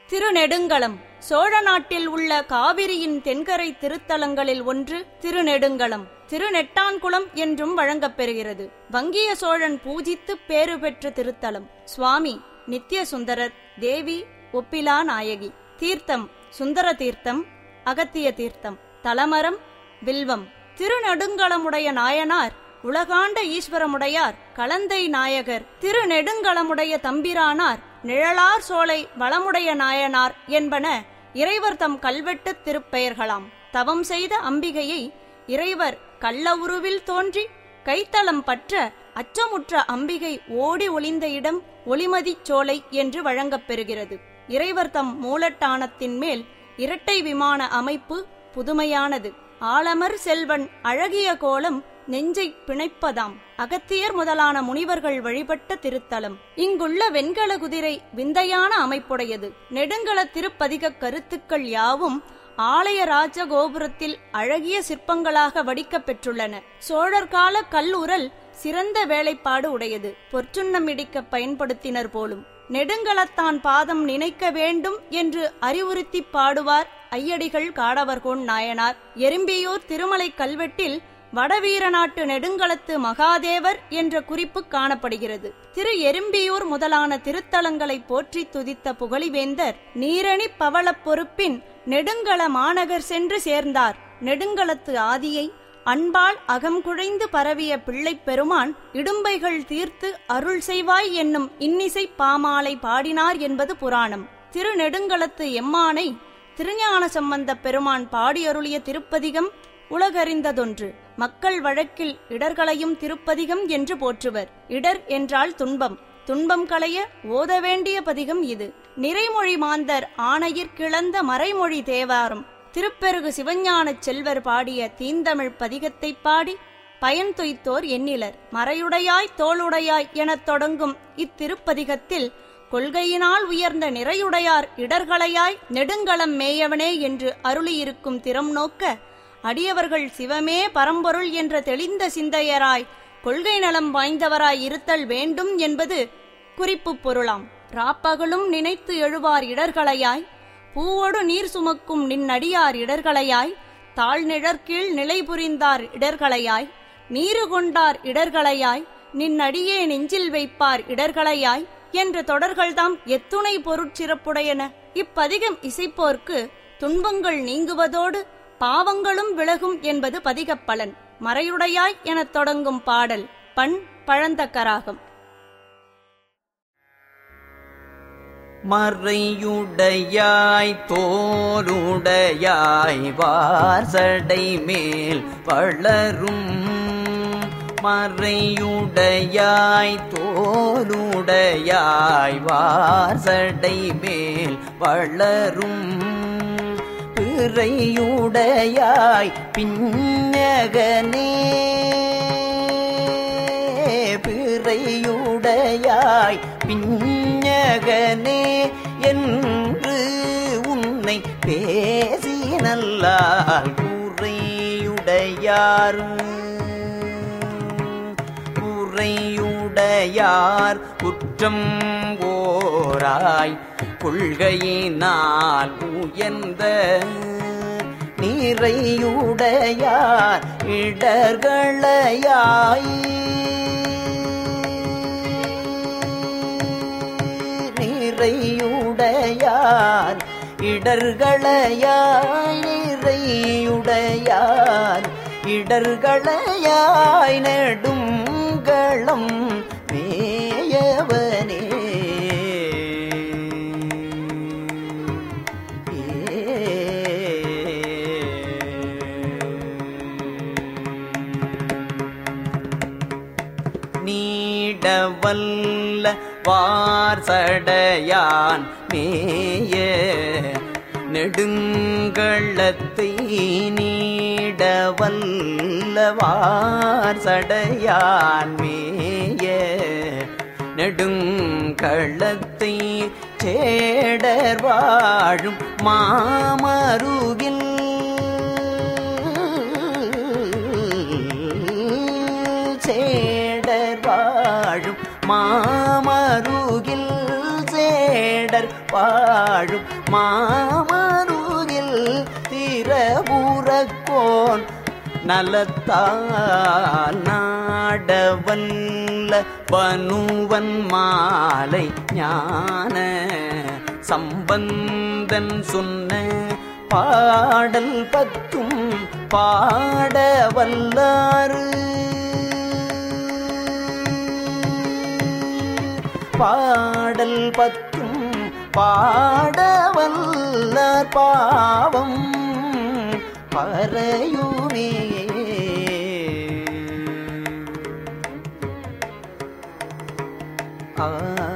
திருநெடுங்களம் சோழ நாட்டில் உள்ள காவிரியின் தென்கரை திருத்தலங்களில் ஒன்று திருநெடுங்களம் திருநெட்டான்குளம் என்றும் வழங்கப்பெறுகிறது வங்கிய சோழன் பூஜித்து பேறு பெற்ற திருத்தலம் சுவாமி நித்ய சுந்தரர் தேவி ஒப்பிலா நாயகி தீர்த்தம் சுந்தர தீர்த்தம் அகத்திய தீர்த்தம் தலமரம் வில்வம் திருநெடுங்களமுடைய நாயனார் உலகாண்ட ஈஸ்வரமுடையார் கலந்தை நாயகர் திருநெடுங்களமுடைய தம்பிரானார் நிழலார் சோலை வளமுடைய நாயனார் என்பன இறைவர் தம் கல்வெட்டு திருப்பெயர்களாம் தவம் செய்த அம்பிகையை இறைவர் கள்ள உருவில் தோன்றி கைத்தலம் பற்ற அச்சமுற்ற அம்பிகை ஓடி ஒளிந்த இடம் ஒளிமதிச் சோலை என்று வழங்கப்பெறுகிறது இறைவர் தம் மூலட்டானத்தின் மேல் இரட்டை விமான அமைப்பு புதுமையானது ஆலமர் செல்வன் அழகிய கோலம் நெஞ்சை பிணைப்பதாம் அகத்தியர் முதலான முனிவர்கள் வழிபட்ட திருத்தலம் இங்குள்ள வெண்கல குதிரை விந்தையான அமைப்புடையது நெடுங்கல திருப்பதிக கருத்துக்கள் யாவும் ஆலய ராஜ கோபுரத்தில் அழகிய சிற்பங்களாக வடிக்கப் பெற்றுள்ளன சோழர் கால கல்லுரல் சிறந்த வேலைப்பாடு உடையது பொற்சுண்ணம் இடிக்க பயன்படுத்தினர் போலும் நெடுங்கலத்தான் பாதம் நினைக்க வேண்டும் என்று அறிவுறுத்தி பாடுவார் ஐயடிகள் காடவர்கோன் நாயனார் எறும்பியூர் திருமலை கல்வெட்டில் வடவீர நாட்டு நெடுங்களத்து மகாதேவர் என்ற குறிப்பு காணப்படுகிறது திரு எறும்பியூர் முதலான திருத்தலங்களை போற்றி துதித்த புகழிவேந்தர் நீரணி பவளப் பொறுப்பின் நெடுங்கள மாநகர் சென்று சேர்ந்தார் நெடுங்களத்து ஆதியை அன்பால் அகம் குழைந்து பரவிய பிள்ளைப் பெருமான் இடும்பைகள் தீர்த்து அருள் செய்வாய் என்னும் இன்னிசை பாமாலை பாடினார் என்பது புராணம் திருநெடுங்களத்து எம்மானை திருஞான சம்பந்த பெருமான் பாடியருளிய திருப்பதிகம் உலகறிந்ததொன்று மக்கள் வழக்கில் இடர்களையும் திருப்பதிகம் என்று போற்றுவர் இடர் என்றால் துன்பம் துன்பம் களைய ஓத வேண்டிய பதிகம் இது நிறைமொழி மாந்தர் ஆணையிற் கிளந்த மறைமொழி தேவாரம் திருப்பெருகு சிவஞானச் செல்வர் பாடிய தீந்தமிழ் பதிகத்தைப் பாடி பயன் துய்த்தோர் எண்ணிலர் மறையுடையாய் தோளுடையாய் எனத் தொடங்கும் இத்திருப்பதிகத்தில் கொள்கையினால் உயர்ந்த நிறையுடையார் இடர்களையாய் நெடுங்களம் மேயவனே என்று அருளியிருக்கும் திறம் நோக்க அடியவர்கள் சிவமே பரம்பொருள் என்ற தெளிந்த சிந்தையராய் கொள்கை நலம் வாய்ந்தவராய் இருத்தல் வேண்டும் என்பது குறிப்பு பொருளாம் ராப்பகலும் நினைத்து எழுவார் இடர்களையாய் பூவோடு நீர் சுமக்கும் நின்னடியார் இடர்களையாய் தாழ்நிழற்கீழ் நிலை புரிந்தார் இடர்களையாய் நீரு கொண்டார் இடர்களையாய் நின்னடியே நெஞ்சில் வைப்பார் இடர்களையாய் என்ற தொடர்கள்தாம் எத்துணை பொருட்சிறப்புடையன இப்பதிகம் இசைப்போர்க்கு துன்பங்கள் நீங்குவதோடு பாவங்களும் விலகும் என்பது பதிகப் பலன் மறையுடையாய் எனத் தொடங்கும் பாடல் பண் பழந்தக்கராகம் மறையுடையாய் தோருடையாய் வார்சடை மேல் வளரும் மறையுடையாய் தோருடையாய் வார்சடை மேல் வளரும் பிறையுடையாய் பின்னகனே பிறையுடையாய் பின்னகனே என்று உன்னை பேசி நல்லால் உரையுடையார் உரையுடையார் குற்றம் ஓராய் கொள்கையினால் உயர்ந்த நீரையுடையார் இடர்களையாய் நீரையுடையார் இடர்களையாய் நிறையுடையார் இடர்களையாய் நெடுங்களம் மேயவனே நீடவல்ல வார்சடையான் மேய நெடுங்களத்தை நீடவல்ல வார்சடையான் மேய நெடுங்களத்தை சேடர் வாழும் மாமருவில் சேடர் வாழும் மாமருகில் சே சேடர் வாழும் மாமருகில் திரபுறக்கோன் நலத்தால் நாடவல்ல பனுவன் மாலை ஞான சம்பந்தன் சொன்ன பாடல் பத்தும் பாட வல்லாறு பாடல் பத்தும் பாட வல்லார் பாவம் பறையுமே ஆ